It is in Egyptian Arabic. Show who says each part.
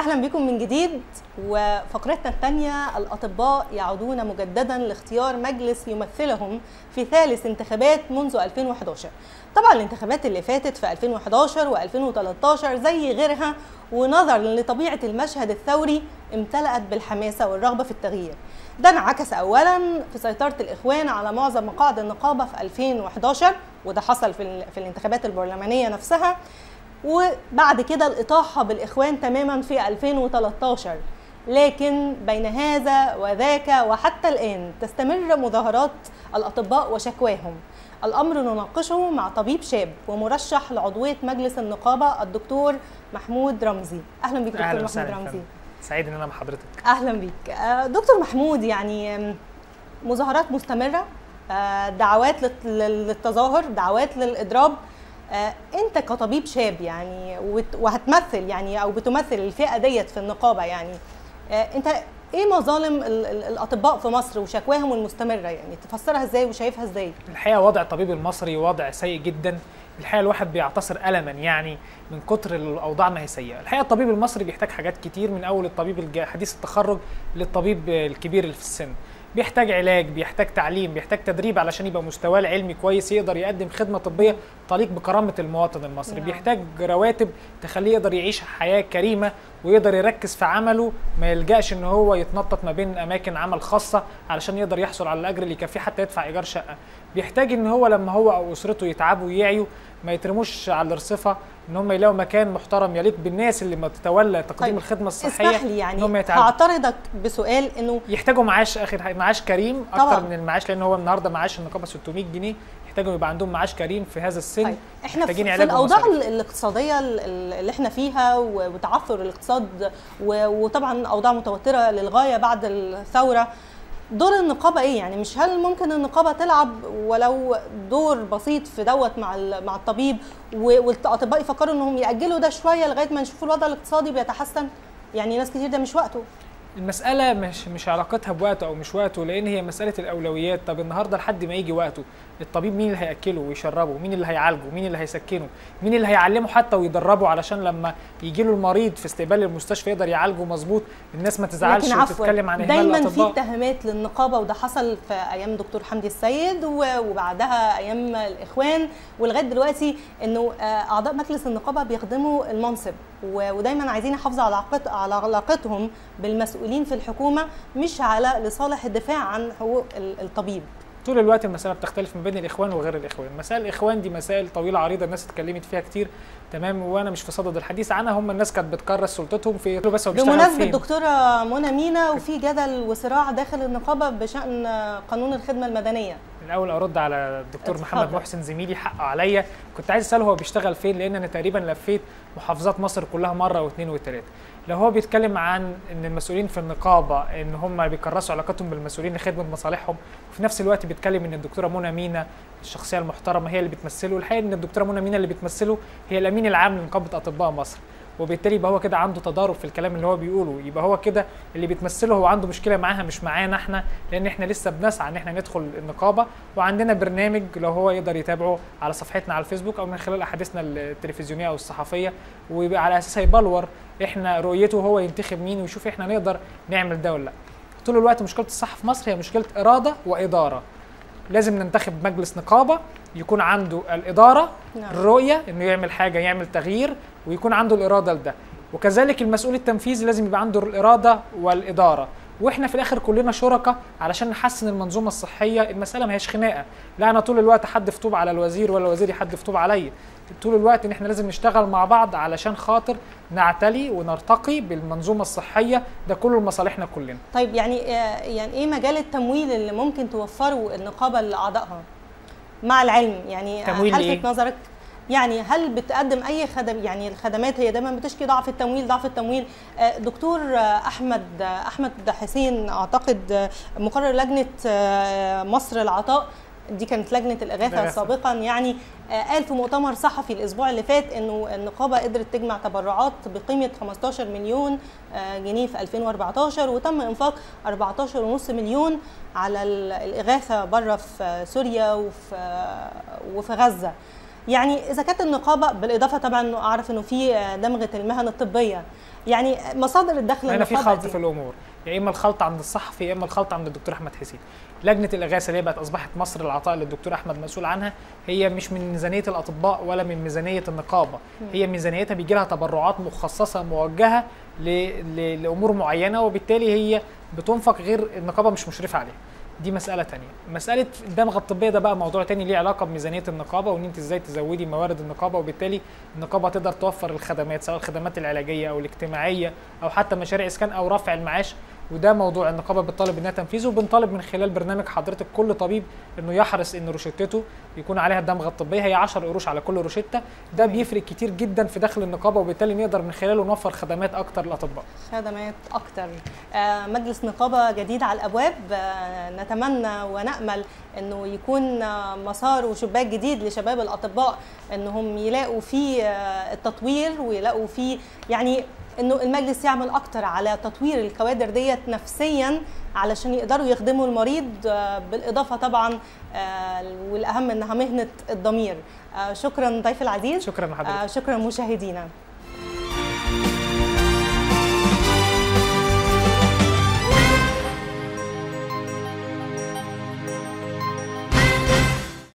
Speaker 1: اهلا بكم من جديد وفقرتنا الثانيه الاطباء يعودون مجددا لاختيار مجلس يمثلهم في ثالث انتخابات منذ 2011 طبعا الانتخابات اللي فاتت في 2011 و2013 زي غيرها ونظرا لطبيعه المشهد الثوري امتلأت بالحماسه والرغبه في التغيير ده انعكس اولا في سيطره الاخوان على معظم مقاعد النقابه في 2011 وده حصل في, في الانتخابات البرلمانيه نفسها وبعد كده الإطاحة بالإخوان تماما في 2013 لكن بين هذا وذاك وحتى الآن تستمر مظاهرات الأطباء وشكواهم الأمر نناقشه مع طبيب شاب ومرشح لعضوية مجلس النقابة الدكتور محمود رمزي أهلا بك دكتور محمود رمزي
Speaker 2: سعيد ان انا مع حضرتك
Speaker 1: أهلا بك دكتور محمود يعني مظاهرات مستمرة دعوات للتظاهر دعوات للإضراب آه انت كطبيب شاب يعني وهتمثل يعني او بتمثل الفئه ديت في النقابه يعني آه انت ايه مظالم الاطباء في مصر وشكواهم المستمره يعني تفسرها ازاي وشايفها ازاي
Speaker 2: الحقيقه وضع الطبيب المصري وضع سيء جدا الحقيقه الواحد بيعتصر الما يعني من كتر الاوضاع ما هي سيئه الحقيقه الطبيب المصري بيحتاج حاجات كتير من اول الطبيب حديث التخرج للطبيب الكبير اللي في السن بيحتاج علاج بيحتاج تعليم بيحتاج تدريب علشان يبقى مستواه العلمي كويس يقدر يقدم خدمه طبيه تليق بكرامه المواطن المصري نعم. بيحتاج رواتب تخليه يقدر يعيش حياه كريمه ويقدر يركز في عمله ما يلجاش ان هو يتنطط ما بين اماكن عمل خاصه علشان يقدر يحصل على الاجر اللي يكفيه حتى يدفع ايجار شقه بيحتاج ان هو لما هو او اسرته يتعبوا ويعيوا ما يترموش على الرصفه ان هم يلاقوا مكان محترم يليق بالناس اللي ما تتولى تقديم طيب. الخدمه الصحيه
Speaker 1: اسمح لي يعني ان هم هعترضك بسؤال انه
Speaker 2: يحتاجوا معاش اخر معاش كريم اكتر طبعا. من المعاش لان هو النهارده معاش النقابه 600 جنيه يحتاجوا يبقى عندهم معاش كريم في هذا السن
Speaker 1: طيب. احنا في, في الاوضاع الاقتصاديه اللي احنا فيها وتعثر الاقتصاد وطبعا اوضاع متوتره للغايه بعد الثوره دور النقابه ايه يعني مش هل ممكن النقابه تلعب ولو دور بسيط في دوت مع مع الطبيب والاطباء يفكروا انهم ياجلوا ده شويه لغايه ما نشوف الوضع الاقتصادي بيتحسن يعني ناس كتير ده مش وقته
Speaker 2: المسألة مش مش علاقتها بوقته أو مش وقته لأن هي مسألة الأولويات، طب النهاردة لحد ما يجي وقته، الطبيب مين اللي هيأكله ويشربه؟ مين اللي هيعالجه؟ مين اللي هيسكنه؟ مين اللي هيعلمه حتى ويدربه علشان لما يجي له المريض في استقبال المستشفى يقدر يعالجه مظبوط، الناس ما تزعلش وتتكلم عن
Speaker 1: إهمال دايما في اتهامات للنقابة وده حصل في أيام دكتور حمدي السيد وبعدها أيام الإخوان ولغاية دلوقتي إنه أعضاء مجلس النقابة بيخدموا المنصب ودايما عايزين يحافظوا على على علاقتهم بالمسؤولين في الحكومه مش على لصالح الدفاع عن حقوق الطبيب
Speaker 2: طول الوقت المساله بتختلف ما بين الاخوان وغير الاخوان مسائل الاخوان دي مسائل طويله عريضه الناس اتكلمت فيها كتير تمام وانا مش في صدد الحديث عنها هم الناس كانت بتكرس سلطتهم في بس
Speaker 1: بمناسبه الدكتوره منى مينا وفي جدل وصراع داخل النقابه بشان قانون الخدمه المدنيه
Speaker 2: الاول ارد على الدكتور محمد محسن زميلي حقه عليا كنت عايز اساله هو بيشتغل فين لان انا تقريبا لفيت محافظات مصر كلها مره واثنين وثلاثه لو هو بيتكلم عن ان المسؤولين في النقابه ان هم بيكرسوا علاقتهم بالمسؤولين لخدمه مصالحهم وفي نفس الوقت بيتكلم ان الدكتوره منى مينا الشخصيه المحترمه هي اللي بتمثله الحقيقه ان الدكتوره منى مينا اللي بتمثله هي الامين العام لنقابه اطباء مصر وبالتالي يبقى هو كده عنده تضارب في الكلام اللي هو بيقوله يبقى هو كده اللي بيتمثله هو عنده مشكله معاها مش معانا احنا لان احنا لسه بنسعى ان احنا ندخل النقابه وعندنا برنامج لو هو يقدر يتابعه على صفحتنا على الفيسبوك او من خلال احاديثنا التلفزيونيه او الصحفيه ويبقى على اساسها يبلور احنا رؤيته هو ينتخب مين ويشوف احنا نقدر نعمل ده ولا لا طول الوقت مشكله الصحه في مصر هي مشكله اراده واداره لازم ننتخب مجلس نقابه يكون عنده الاداره نعم. الرؤيه انه يعمل حاجه يعمل تغيير ويكون عنده الاراده لده وكذلك المسؤول التنفيذي لازم يبقى عنده الاراده والاداره واحنا في الاخر كلنا شركاء علشان نحسن المنظومه الصحيه المساله ما هيش خناقه لا انا طول الوقت حد طوب على الوزير ولا الوزير يحد طوب عليا طول الوقت ان احنا لازم نشتغل مع بعض علشان خاطر نعتلي ونرتقي بالمنظومه الصحيه ده كله لمصالحنا كلنا
Speaker 1: طيب يعني يعني ايه مجال التمويل اللي ممكن توفره النقابه لاعضائها مع العلم يعني
Speaker 2: تمويل
Speaker 1: هل
Speaker 2: إيه؟
Speaker 1: في نظرك يعني هل بتقدم اي خدم يعني الخدمات هي دايما بتشكي ضعف التمويل ضعف التمويل دكتور احمد احمد حسين اعتقد مقرر لجنه مصر العطاء دي كانت لجنه الاغاثه سابقا يعني قال في مؤتمر صحفي الاسبوع اللي فات انه النقابه قدرت تجمع تبرعات بقيمه 15 مليون جنيه في 2014 وتم انفاق 14.5 مليون على الاغاثه بره في سوريا وفي وفي غزه يعني اذا كانت النقابه بالاضافه طبعا انه اعرف انه في دمغه المهن الطبيه يعني مصادر الدخل
Speaker 2: هنا في خلط في الامور يا اما الخلط عند الصحفي يا اما الخلط عند الدكتور احمد حسين لجنه الاغاثه اللي هي بقت اصبحت مصر العطاء اللي الدكتور احمد مسؤول عنها هي مش من ميزانيه الاطباء ولا من ميزانيه النقابه هي ميزانيتها بيجي لها تبرعات مخصصه موجهه لامور معينه وبالتالي هي بتنفق غير النقابه مش مشرفه عليها دي مساله تانية مساله الدمغه الطبيه ده بقى موضوع تاني ليه علاقه بميزانيه النقابه وان انت ازاي تزودي موارد النقابه وبالتالي النقابه تقدر توفر الخدمات سواء الخدمات العلاجيه او الاجتماعيه او حتى مشاريع اسكان او رفع المعاش وده موضوع النقابه بتطالب انها تنفيذه وبنطالب من خلال برنامج حضرتك كل طبيب انه يحرص ان روشتته يكون عليها الدمغه الطبيه هي 10 قروش على كل روشته ده بيفرق كتير جدا في دخل النقابه وبالتالي نقدر من خلاله نوفر خدمات اكتر للاطباء
Speaker 1: خدمات اكتر آه مجلس نقابه جديد على الابواب آه نتمنى ونامل انه يكون آه مسار وشباك جديد لشباب الاطباء انهم يلاقوا فيه آه التطوير ويلاقوا فيه يعني انه المجلس يعمل اكتر على تطوير الكوادر ديت نفسيا علشان يقدروا يخدموا المريض بالاضافه طبعا والاهم انها مهنه الضمير شكرا ضيف العزيز
Speaker 2: شكرا حضرتك
Speaker 1: شكرا مشاهدينا